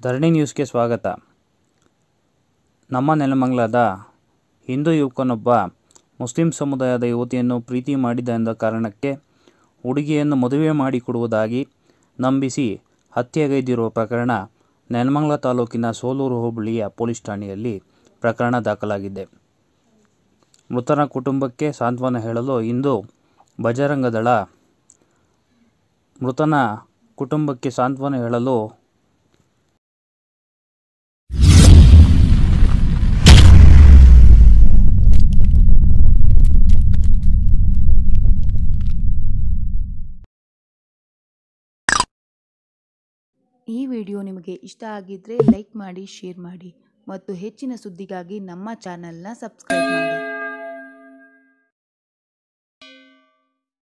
ಧರಣಿ ನ್ಯೂಸ್ಗೆ ಸ್ವಾಗತ ನಮ್ಮ ನೆಲಮಂಗಲದ ಹಿಂದೂ ಯುವಕನೊಬ್ಬ ಮುಸ್ಲಿಂ ಸಮುದಾಯದ ಯುವತಿಯನ್ನು ಪ್ರೀತಿ ಮಾಡಿದ ಎಂದ ಕಾರಣಕ್ಕೆ ಹುಡುಗಿಯನ್ನು ಮದುವೆ ಮಾಡಿಕೊಡುವುದಾಗಿ ನಂಬಿಸಿ ಹತ್ಯೆಗೈದಿರುವ ಪ್ರಕರಣ ನೆಲಮಂಗಲ ತಾಲೂಕಿನ ಸೋಲೂರು ಹೋಬಳಿಯ ಪೊಲೀಸ್ ಠಾಣೆಯಲ್ಲಿ ಪ್ರಕರಣ ದಾಖಲಾಗಿದೆ ಮೃತನ ಕುಟುಂಬಕ್ಕೆ ಸಾಂತ್ವನ ಹೇಳಲು ಇಂದು ಬಜರಂಗ ದಳ ಮೃತನ ಕುಟುಂಬಕ್ಕೆ ಸಾಂತ್ವನ ಹೇಳಲು ಈ ವಿಡಿಯೋ ನಿಮಗೆ ಇಷ್ಟ ಆಗಿದ್ರೆ ಲೈಕ್ ಮಾಡಿ ಶೇರ್ ಮಾಡಿ ಮತ್ತು ಹೆಚ್ಚಿನ ಸುದ್ದಿಗಾಗಿ ನಮ್ಮ ಚಾನೆಲ್ನ ಸಬ್ಸ್ಕ್ರೈಬ್ ಮಾಡಿ